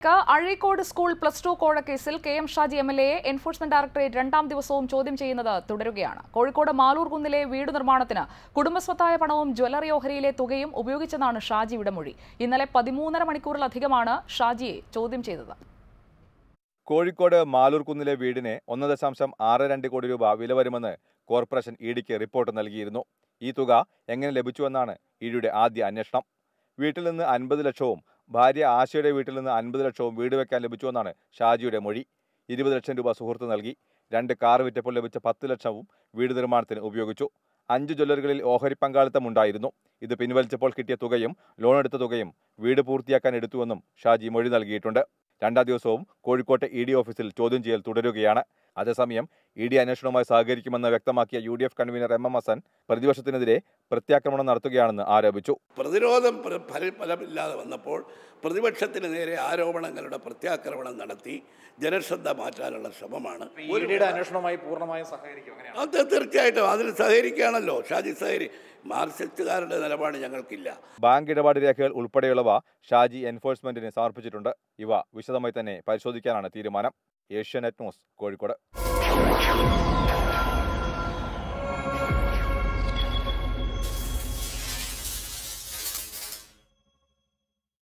വാർത്തകളിലേക്ക് Azhikode school plus two കോഴക്കേസിൽ K M Shaji M L എയെ എൻഫോഴ്സ്മെന്റ് ഡയറക്ടറേറ്റ് രണ്ടാം ദിവസവും ചോദ്യം ചെയ്യുന്നത് തുടരുകയാണ് കോഴിക്കോട് മാലൂർ കുന്നിലെ വീട് നിർമ്മാണത്തിന് കുടുംബസ്വത്തായ പണവും ജ്വല്ലറി ഓഹരിയിലെ തുകയും ഉപയോഗിച്ചെന്നാണ് ഷാജിയുടെ മൊഴി ഇന്നലെ പതിമൂന്നര മണിക്കൂറിലധികമാണ് ഷാജിയെ ചോദ്യം ചെയ്തത് കോഴിക്കോട് മാലൂർകുന്നിലെ വീടിന് ഒന്ന് ദശാംശം ആറ് രണ്ട് കോടി രൂപ വില വരുമെന്ന് കോർപ്പറേഷൻ ഇഡിക്ക് റിപ്പോർട്ട് നൽകിയിരുന്നു ഈ തുക എങ്ങനെ ലഭിച്ചുവെന്നാണ് ഇഡിയുടെ ആദ്യ അന്വേഷണം വീട്ടിൽ നിന്ന് അൻപത് ലക്ഷവും ഭാര്യ ആശയുടെ വീട്ടിൽ നിന്ന് അൻപത് ലക്ഷവും വീട് വെക്കാൻ ലഭിച്ചുവെന്നാണ് ഷാജിയുടെ മൊഴി ഇരുപത് ലക്ഷം രൂപ സുഹൃത്ത് നൽകി രണ്ട് കാർ വിറ്റപ്പോൾ ലഭിച്ച പത്ത് ലക്ഷവും വീട് നിർമ്മാണത്തിന് ഉപയോഗിച്ചു അഞ്ച് ജ്വല്ലറികളിൽ ഓഹരി പങ്കാളിത്തം ഉണ്ടായിരുന്നു ഇത് പിൻവലിച്ചപ്പോൾ കിട്ടിയ തുകയും ലോൺ എടുത്ത തുകയും വീട് പൂർത്തിയാക്കാൻ എടുത്തുവെന്നും ഷാജി മൊഴി നൽകിയിട്ടുണ്ട് രണ്ടാം ദിവസവും കോഴിക്കോട്ടെ ഇ ഡി ഓഫീസിൽ ചോദ്യം ചെയ്യൽ തുടരുകയാണ് അതേസമയം ഇ ഡി അന്വേഷണവുമായി സഹകരിക്കുമെന്ന് വ്യക്തമാക്കിയ U D F convener M M Hassan പ്രതിപക്ഷത്തിനെതിരെ പ്രത്യാക്രമണം നടത്തുകയാണെന്ന് ആരോപിച്ചു പ്രതിരോധം പ്ര- ഫല- ഫലമില്ലാതെ വന്നപ്പോൾ പ്രതിപക്ഷത്തിന് നേരെ ആരോപണങ്ങളുടെ പ്രത്യാക്രമണം നടത്തി ജനശ്രദ്ധ മാറ്റാനുള്ള ശ്രമമാണ് ഇഡിയുടെ അന്വേഷണവുമായി പൂർണ്ണമായും സഹകരിക്കും അങ്ങനെയാണ് അത് തീർച്ചയായിട്ടും അതിന് സഹകരിക്കുകയാണല്ലോ ഷാജി സഹരി മാർക്സിസ്റ്റുകാരുടെ നിലപാട് ഞങ്ങൾക്കില്ല ബാങ്ക് ഇടപാട് രേഖകൾ ഉൾപ്പെടെയുള്ളവ ഷാജി എൻഫോഴ്സ്മെന്റിന് സമർപ്പിച്ചിട്ടുണ്ട് ഇവ വിശദമായി തന്നെ പരിശോധിക്കാനാണ് തീരുമാനം ഏഷ്യാനെറ്റ് ന്യൂസ് കോഴിക്കോട്